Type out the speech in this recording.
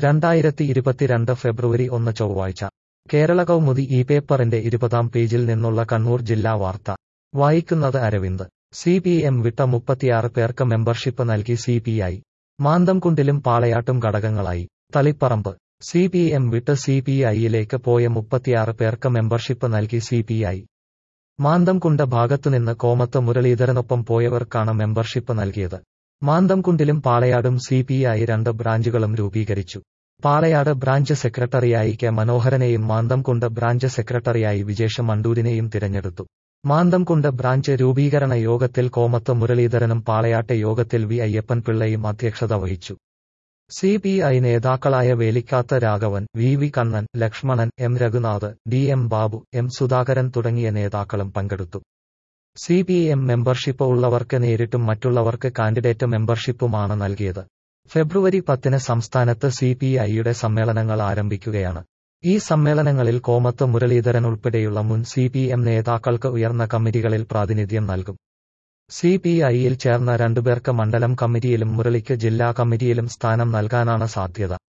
രണ്ടായിരത്തി ഇരുപത്തിരണ്ട് ഫെബ്രുവരി ഒന്ന് ചൊവ്വാഴ്ച കേരള കൗമുദി ഈ പേപ്പറിന്റെ ഇരുപതാം പേജിൽ നിന്നുള്ള കണ്ണൂർ ജില്ലാ വാർത്ത വായിക്കുന്നത് അരവിന്ദ് സി പി എം വിട്ട മുപ്പത്തിയാറ് പേർക്ക് മെമ്പർഷിപ്പ് നൽകി സി പി ഐ മാന്തംകുണ്ടിലും പാളയാട്ടും ഘടകങ്ങളായി തളിപ്പറമ്പ് സി പി എം വിട്ട് സി പി ഐയിലേക്ക് പോയ മുപ്പത്തിയാറ് പേർക്ക് മെമ്പർഷിപ്പ് നൽകി സി പി ഐ മാന്തംകുണ്ട് ഭാഗത്തുനിന്ന് കോമത്ത് മുരളീധരനൊപ്പം പോയവർക്കാണ് മെമ്പർഷിപ്പ് നൽകിയത് മാന്തംകുണ്ടിലും പാളയാടും സി പി ഐ രണ്ട് ബ്രാഞ്ചുകളും രൂപീകരിച്ചു പാളയാട് ബ്രാഞ്ച് സെക്രട്ടറിയായി കെ മനോഹരനെയും മാന്തംകുണ്ട് ബ്രാഞ്ച് സെക്രട്ടറിയായി വിജേഷ് മണ്ടൂരിനെയും തിരഞ്ഞെടുത്തു മാന്തംകുണ്ട് ബ്രാഞ്ച് രൂപീകരണ യോഗത്തിൽ കോമത്ത് മുരളീധരനും പാളയാട്ടെ യോഗത്തിൽ വി അയ്യപ്പൻ പിള്ളയും അധ്യക്ഷത വഹിച്ചു സി പി ഐ നേതാക്കളായ Velikkatha Raghavan V V Kannan Lakshmanan M Raghunath D M Babu M Sudhakaran തുടങ്ങിയ നേതാക്കളും പങ്കെടുത്തു സി പി എം മെമ്പർഷിപ്പ് ഉള്ളവർക്ക് നേരിട്ടും മറ്റുള്ളവർക്ക് കാൻഡിഡേറ്റ് മെമ്പർഷിപ്പുമാണ് നൽകിയത് ഫെബ്രുവരി പത്തിന് സംസ്ഥാനത്ത് സി പി ഐയുടെ സമ്മേളനങ്ങൾ ആരംഭിക്കുകയാണ് ഈ സമ്മേളനങ്ങളിൽ കോമത്ത് മുരളീധരൻ ഉൾപ്പെടെയുള്ള മുൻ സി പി എം നേതാക്കൾക്ക് ഉയർന്ന കമ്മിറ്റികളിൽ പ്രാതിനിധ്യം നൽകും സി പി ഐയിൽ ചേർന്ന രണ്ടുപേർക്ക് മണ്ഡലം കമ്മിറ്റിയിലും മുരളിക്ക് ജില്ലാ കമ്മിറ്റിയിലും സ്ഥാനം നൽകാനാണ് സാധ്യത